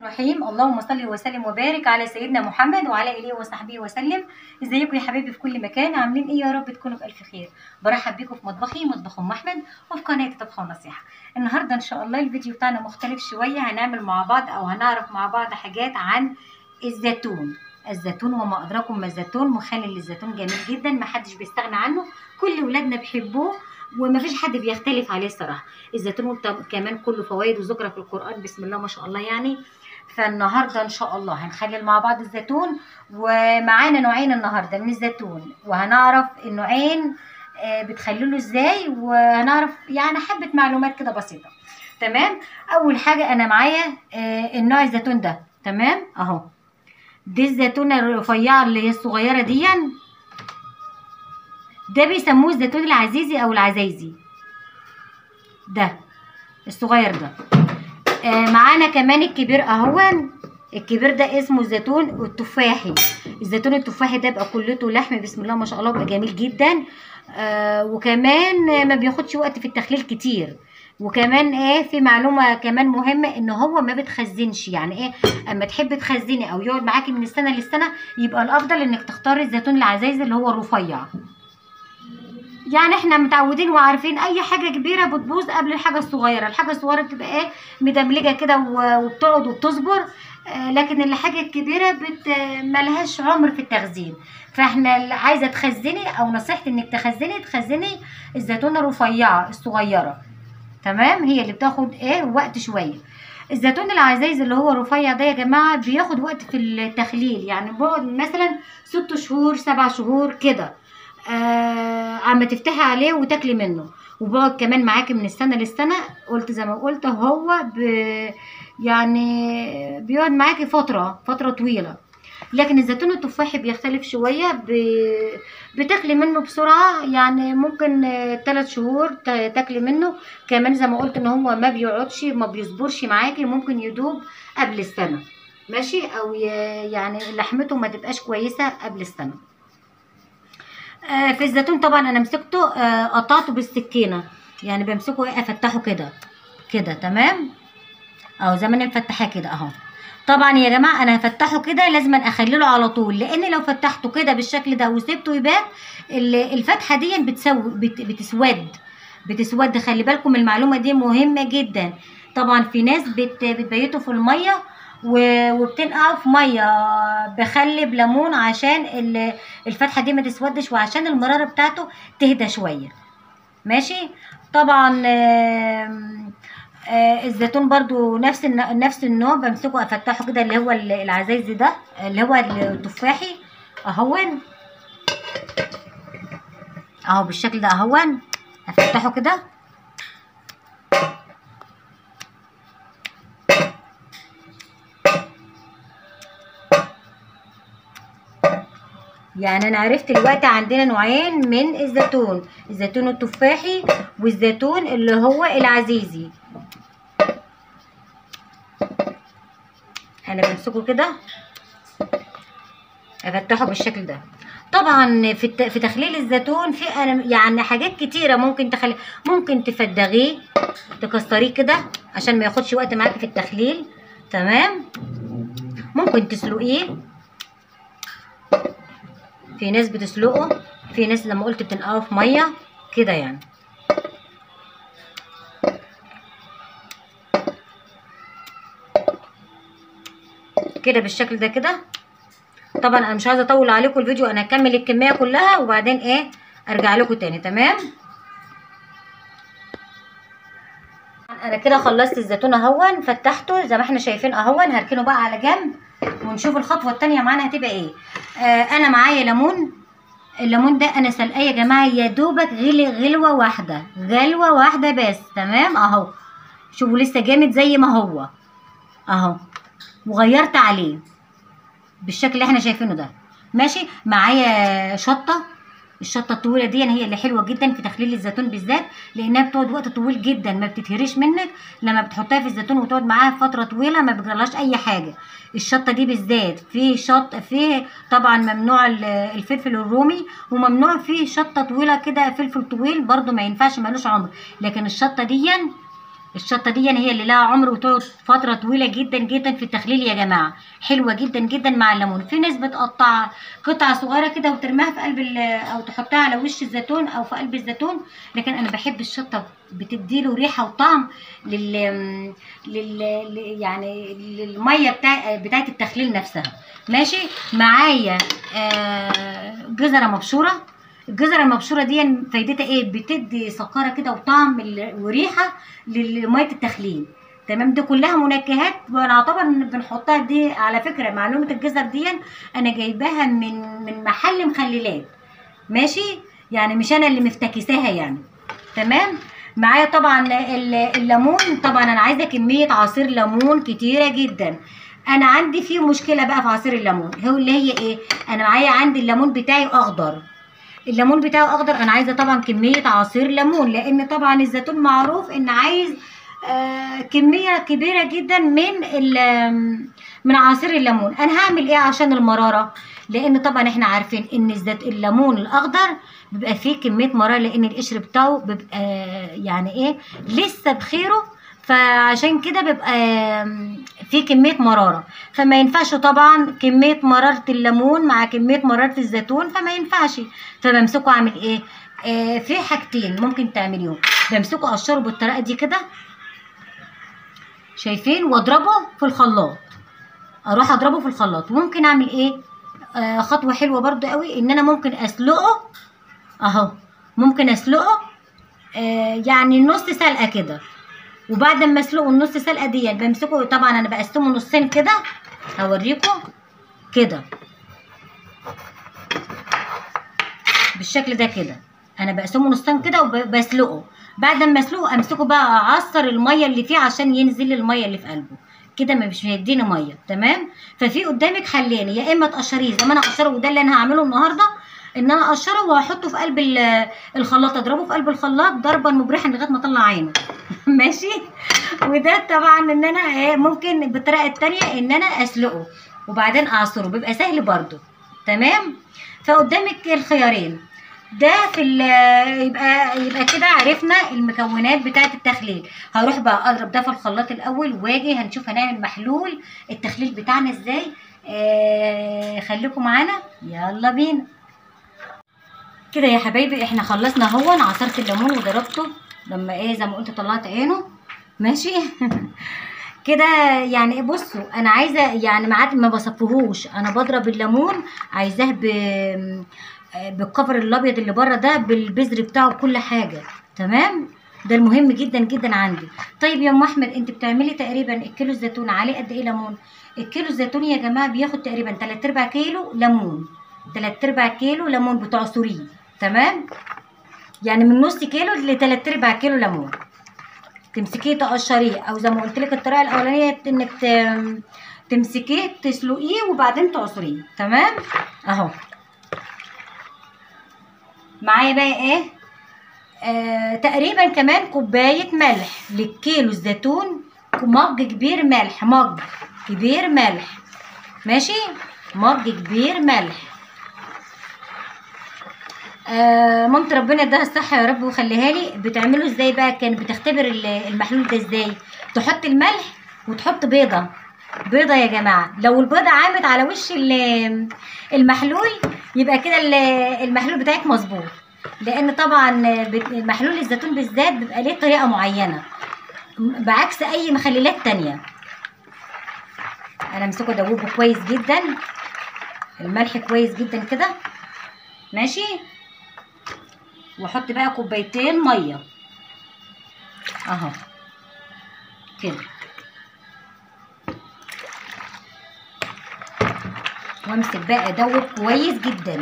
الرحيم اللهم صل وسلم وبارك على سيدنا محمد وعلى اله وصحبه وسلم ازيكم يا حبايبي في كل مكان عاملين ايه يا رب تكونوا بالف خير برحب بيكم في مطبخي مطبخ ام احمد وفي قناه طبخه ونصيحه النهارده ان شاء الله الفيديو بتاعنا مختلف شويه هنعمل مع بعض او هنعرف مع بعض حاجات عن الزيتون الزيتون وما ادراكم ما الزيتون مخلل للزيتون جميل جدا ما حدش بيستغنى عنه كل ولادنا بيحبوه ومفيش حد بيختلف عليه الصراحه الزيتون كمان كله فوائد وذكر في القران بسم الله ما شاء الله يعني فالنهارده ان شاء الله هنخلل مع بعض الزيتون ومعانا نوعين النهارده من الزيتون وهنعرف النوعين بتخللوا ازاي وهنعرف يعني حبه معلومات كده بسيطه تمام اول حاجه انا معايا النوع الزيتون ده تمام اهو دي الزيتونه الرفيعه اللي هي الصغيره دي ده بيسموه الزيتون العزيزي او العزايزي ده الصغير ده آه معانا كمان الكبير اهون الكبير ده اسمه الزيتون التفاحي الزيتون التفاحي ده بقى كلته لحم بسم الله ما شاء الله بقى جميل جدا آه وكمان ما بياخدش وقت في التخليل كتير وكمان ايه في معلومه كمان مهمه ان هو ما بتخزنش يعني ايه اما تحب تخزني او يقعد معاكي من السنه للسنه يبقى الافضل انك تختاري الزيتون العزايز اللي هو الرفيع يعني احنا متعودين وعارفين اي حاجه كبيره بتبوظ قبل الحاجه الصغيره الحاجه الصغيره بتبقى ايه مدملجه كده وبتقعد وبتصبر آه لكن الحاجه الكبيره بت ملهاش عمر في التخزين فاحنا عايزه تخزني او نصيحتي انك تخزني تخزني الزيتونه الرفيعه الصغيره تمام هي اللي بتاخد ايه وقت شويه الزيتون العزايز اللي هو رفيع ده يا جماعه بياخد وقت في التخليل يعني بيقعد مثلا ست شهور سبع شهور كده آه عم تفتحي عليه وتاكلي منه وبقعد كمان معاكي من السنه للسنه قلت زي ما قلت هو ب يعني بيقعد معاكي فتره فتره طويله لكن الزيتون التفاحي بيختلف شويه ب... بتاكلي منه بسرعه يعني ممكن ثلاث شهور تاكلي منه كمان زي ما قلت ان هو ما بيقعدش ما بيصبرش معاكي ممكن يدوب قبل السنه ماشي او يعني لحمته ما تبقاش كويسه قبل السنه في الزيتون طبعا انا مسكته قطعته بالسكينه يعني بمسكه ايه افتحه كده كده تمام اهو زي ما انا مفتحاه كده اهو طبعا يا جماعه انا هفتحه كده لازم اخلله على طول لان لو فتحته كده بالشكل ده وسبته يبات الفتحه دي بتسو بتسود بتسود خلي بالكم المعلومه دي مهمه جدا طبعا في ناس بت بتبيته في الميه وبتنقع في ميه بخل بليمون عشان الفتحه دي ما تسودش وعشان المراره بتاعته تهدى شويه ماشي طبعا الزيتون برضو نفس نفس النوع بمسكه افتحه كده اللي هو العزايزي ده اللي هو التفاحي اهون اهو بالشكل ده اهون افتحه كده يعني انا عرفت دلوقتي عندنا نوعين من الزيتون الزيتون التفاحي والزيتون اللي هو العزيزي انا بمسكه كده افتحه بالشكل ده طبعا في في تخليل الزيتون في يعني حاجات كتيره ممكن تخلي ممكن تفدغيه تكسريه كده عشان ما ياخدش وقت معاكي في التخليل تمام ممكن تسلقيه في ناس بتسلقه في ناس لما قلت بتنقعه في ميه كده يعني كده بالشكل ده كده طبعا انا مش عايزه اطول عليكم الفيديو انا هكمل الكميه كلها وبعدين ايه ارجع لكم تاني تمام انا كده خلصت الزيتون اهون فتحته زي ما احنا شايفين اهون هركنه بقى على جنب ونشوف الخطوه الثانيه معانا هتبقى ايه آه انا معايا ليمون الليمون ده انا سلقاه يا جماعه يا دوبك غلي غلوه واحده غلوه واحده بس تمام اهو شوفوا لسه جامد زي ما هو اهو وغيرت عليه بالشكل اللي احنا شايفينه ده ماشي معايا شطه الشطه الطويله دي هي اللي حلوه جدا في تخليل الزيتون بالذات لانها بتقعد وقت طويل جدا ما بتتهريش منك لما بتحطها في الزيتون وتقعد معاها فتره طويله ما بيجرالهاش اي حاجه الشطه دي بالذات في شط في طبعا ممنوع الفلفل الرومي وممنوع فيه شطه طويله كده فلفل طويل برده ما ينفعش ملوش عمر لكن الشطه دي الشطه دي هي اللي لها عمر وتقعد فتره طويله جدا جدا في التخليل يا جماعه حلوه جدا جدا مع الليمون في ناس بتقطع قطع صغيره كده وترميها في قلب ال- او تحطها على وش الزيتون او في قلب الزيتون لكن انا بحب الشطه بتديله ريحه وطعم لل, لل... ل- يعني للميه بتاع بتاعه التخليل نفسها ماشي معايا آه، جزره مبشوره الجزره المبشوره دي فايدتها ايه بتدي سكره كده وطعم ال- وريحه لميه التخليل تمام دي كلها منكهات وانا اعتبر ان بنحطها دي على فكره معلومه الجزر دي انا جايباها من من محل مخللات ماشي يعني مش انا اللي مفتكساها يعني تمام معايا طبعا ال- الليمون طبعا انا عايزه كميه عصير ليمون كتيره جدا انا عندي فيه مشكله بقى في عصير الليمون هو اللي هي ايه انا معايا عندي الليمون بتاعي اخضر الليمون بتاعه اخضر انا عايزه طبعا كميه عصير ليمون لان طبعا الزيتون معروف ان عايز آه كميه كبيره جدا من ال- من عصير الليمون انا هعمل ايه عشان المراره لان طبعا احنا عارفين ان الزيت الليمون الاخضر بيبقى فيه كميه مراره لان القشر بتاعه بيبقى يعني ايه لسه بخيره فعشان كده بيبقى في كميه مراره فما ينفعش طبعا كميه مراره الليمون مع كميه مراره الزيتون فما ينفعش فبمسكه اعمل ايه آه في حاجتين ممكن تعمليهم بمسكه اقشره بالطريقه دي كده شايفين واضربه في الخلاط اروح اضربه في الخلاط وممكن اعمل ايه آه خطوه حلوه برضو قوي ان انا ممكن اسلقه اهو ممكن اسلقه آه يعني نص سلقه كده وبعد ما اسلقه النص سلقه دي بمسكه طبعا انا بقسمه نصين كده هوريكم كده بالشكل ده كده انا بقسمه نصين كده وبسلقه بعد ما اسلقه امسكه بقى اعصر الميه اللي فيه عشان ينزل الميه اللي في قلبه كده ما مش هيديني ميه تمام ففي قدامك حلين يا اما تقشريه زي ما انا اقشره وده اللي انا هعمله النهارده ان انا اقشره وهحطه في قلب ال- الخلاط اضربه في قلب الخلاط ضربا مبرحا لغايه ما اطلع عينه ماشي وده طبعا ان انا إيه ممكن بالطريقه التانية ان انا اسلقه وبعدين اعصره بيبقى سهل برضو تمام فقدامك الخيارين ده في ال- يبقى يبقى كده عرفنا المكونات بتاعه التخليل هروح بقى اضرب ده في الخلاط الاول واجي هنشوف هنعمل محلول التخليل بتاعنا ازاي آه خليكم معانا يلا بينا كده يا حبايبي احنا خلصنا اهو أنا عصرت الليمون وضربته لما ايه زي ما قلت طلعت عينه ماشي كده يعني ايه بصوا انا عايزه يعني ما عاد ما بصفهوش انا بضرب الليمون عايزاه ب بالكفر الابيض اللي بره ده بالبذر بتاعه بكل حاجه تمام ده المهم جدا جدا عندي طيب يا ام احمد انت بتعملي تقريبا الكيلو الزيتون عليه قد ايه ليمون الكيلو الزيتون يا جماعه بياخد تقريبا 3 ارباع كيلو ليمون 3 ارباع كيلو ليمون بتعصريه تمام يعني من نص كيلو ل 3 ارباع كيلو ليمون تمسكيه تقشريه او زي ما قلت لك الطريقه الاولانيه انك ت- تمسكيه تسلقيه وبعدين تعصريه تمام اهو معايا بقى ايه آه تقريبا كمان كوبايه ملح للكيلو الزيتون مج كبير ملح مج كبير ملح ماشي مج كبير ملح آه مامت ربنا يديها الصحة يا رب ويخليها لي بتعمله ازاي بقى كانت بتختبر ال- المحلول ده ازاي تحط الملح وتحط بيضة بيضة يا جماعة لو البيضة عامت على وش ال- المحلول يبقى كده ال- المحلول بتاعك مظبوط لان طبعا بت- محلول الزيتون بالذات بيبقى ليه طريقة معينة بعكس اي مخللات تانية انا امسكه ادوبه كويس جدا الملح كويس جدا كده ماشي واحط بقى كوبايتين ميه اهو كده وامسك بقى ادوب كويس جدا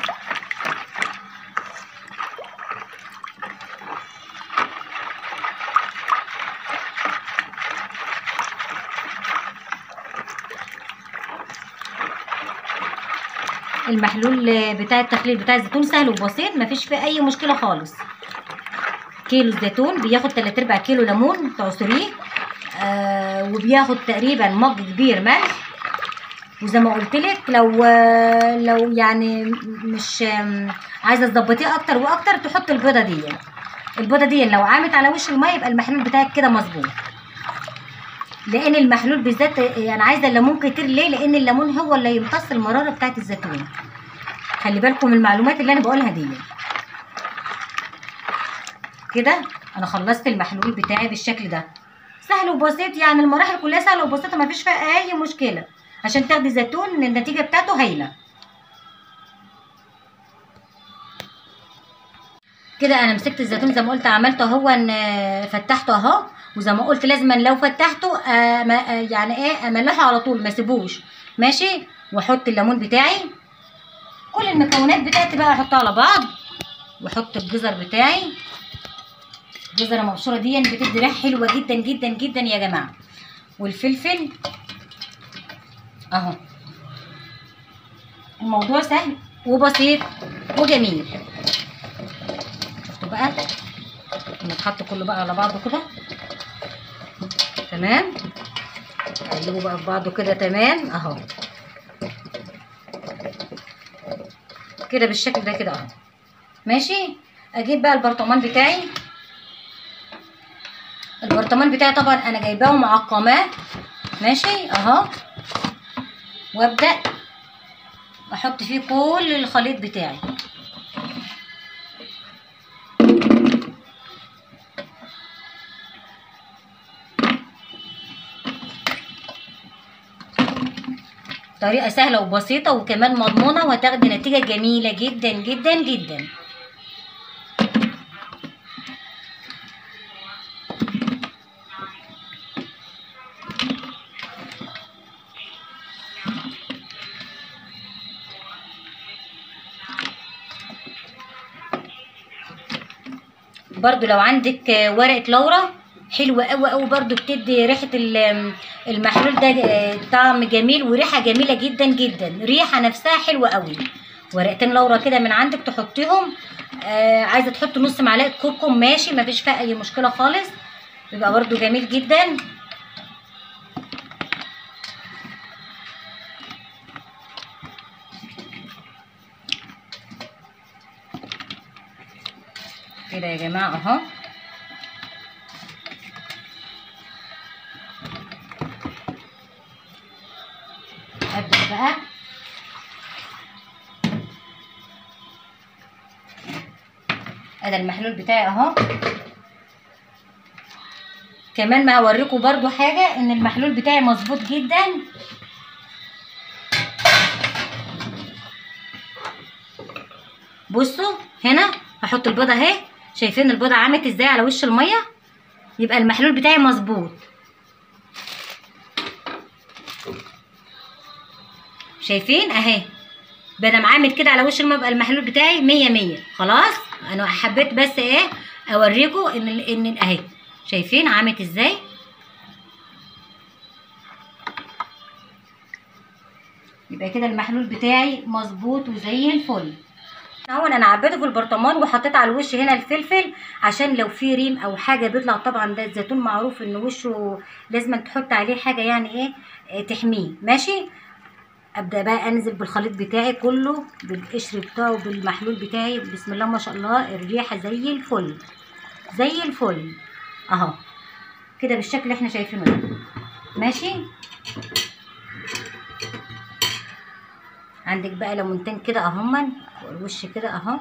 المحلول بتاع التخليل بتاع الزيتون سهل وبسيط مفيش فيه اي مشكله خالص كيلو زيتون بياخد 3 ارباع كيلو ليمون تعصريه آه وبياخد تقريبا مج كبير ملح وزي ما قلت لك لو لو يعني مش آم، عايزه تظبطيه اكتر واكتر تحط البيضه دي البيضه دي لو عامت على وش الميه يبقى المحلول بتاعك كده مظبوط لان المحلول بالذات انا عايزه الليمون كتير ليه لان الليمون هو اللي يمتص المراره بتاعت الزيتون خلي بالكم من المعلومات اللي انا بقولها دي كده انا خلصت المحلول بتاعي بالشكل ده سهل وبسيط يعني المراحل كلها سهله وبسيطه ما فيش فيها اي مشكله عشان تاخدي زيتون النتيجه بتاعته هايله كده انا مسكت الزيتون زي ما قلت عملته اهو فتحته اهو وزي ما قلت لازم لو فتحته آه ما آه يعني ايه املحه على طول ما اسيبوش ماشي واحط الليمون بتاعي كل المكونات بتاعتي بقى احطها على بعض واحط الجزر بتاعي الجزره المبشوره دي بتدي ريحه حلوه جدا جدا جدا يا جماعه والفلفل اهو الموضوع سهل وبسيط وجميل شفتوا بقى نتحط كله بقى على بعضه كده تمام قلبوا بقى في بعضه كده تمام اهو كده بالشكل ده كده اهو ماشي اجيب بقى البرطمان بتاعي البرطمان بتاعي طبعا انا جايباه معقماه ماشي اهو وابدا احط فيه كل الخليط بتاعي طريقة سهلة وبسيطة وكمان مضمونة وهتاخدي نتيجة جميلة جدا جدا جدا برضو لو عندك ورقة لورا حلوة قوي قوي برضو بتدي ريحة المحلول ده طعم جميل وريحة جميلة جدا جدا ريحة نفسها حلوة قوي ورقتين لورا كده من عندك تحطيهم آه عايزة تحط نص معلقة كركم ماشي مفيش فيها أي مشكلة خالص يبقى برضو جميل جدا كده يا جماعة اهو ابدا بقى ادي المحلول بتاعي اهو كمان ما هوريكم برضو حاجه ان المحلول بتاعي مظبوط جدا بصوا هنا هحط البيضه اهي شايفين البيضه عملت ازاي على وش الميه يبقى المحلول بتاعي مظبوط شايفين اهي بدل عامل كده على وش الميه يبقى المحلول بتاعي مية مية خلاص انا حبيت بس ايه اوريكم ان ان اهي شايفين عملت ازاي يبقى كده المحلول بتاعي مظبوط وزي الفل اهو انا عبيته في البرطمان وحطيت على الوش هنا الفلفل عشان لو في ريم او حاجه بيطلع طبعا ده الزيتون معروف ان وشه لازم تحط عليه حاجه يعني ايه, إيه تحميه ماشي ابدا بقى انزل بالخليط بتاعي كله بالقشر بتاعه بالمحلول بتاعي بسم الله ما شاء الله الريحه زي الفل زي الفل اهو كده بالشكل اللي احنا شايفينه ده ماشي عندك بقى ليمونتين كده اهما الوش كده اهو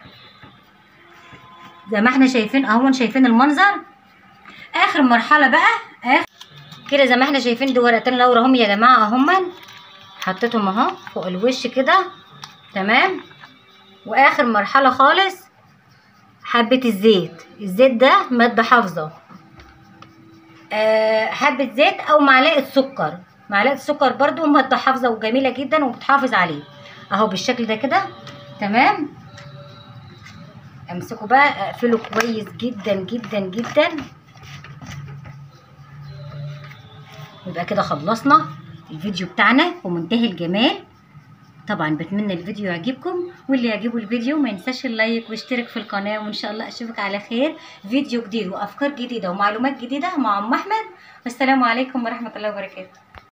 زي ما احنا شايفين اهو شايفين المنظر اخر مرحله بقى اخر كده زي ما احنا شايفين دي ورقتين لورا هم يا جماعه اهما حطيتهم اهو فوق الوش كده تمام واخر مرحله خالص حبه الزيت الزيت ده ماده حافظه أه حبه زيت او معلقه سكر معلقه سكر برضو ماده حافظه وجميله جدا وبتحافظ عليه اهو بالشكل ده كده تمام امسكه بقى اقفله كويس جدا جدا جدا يبقى كده خلصنا الفيديو بتاعنا ومنتهي الجمال طبعا بتمنى الفيديو يعجبكم واللي يعجبه الفيديو ما ينساش اللايك واشترك في القناه وان شاء الله اشوفك على خير فيديو جديد وافكار جديده ومعلومات جديده مع ام احمد والسلام عليكم ورحمه الله وبركاته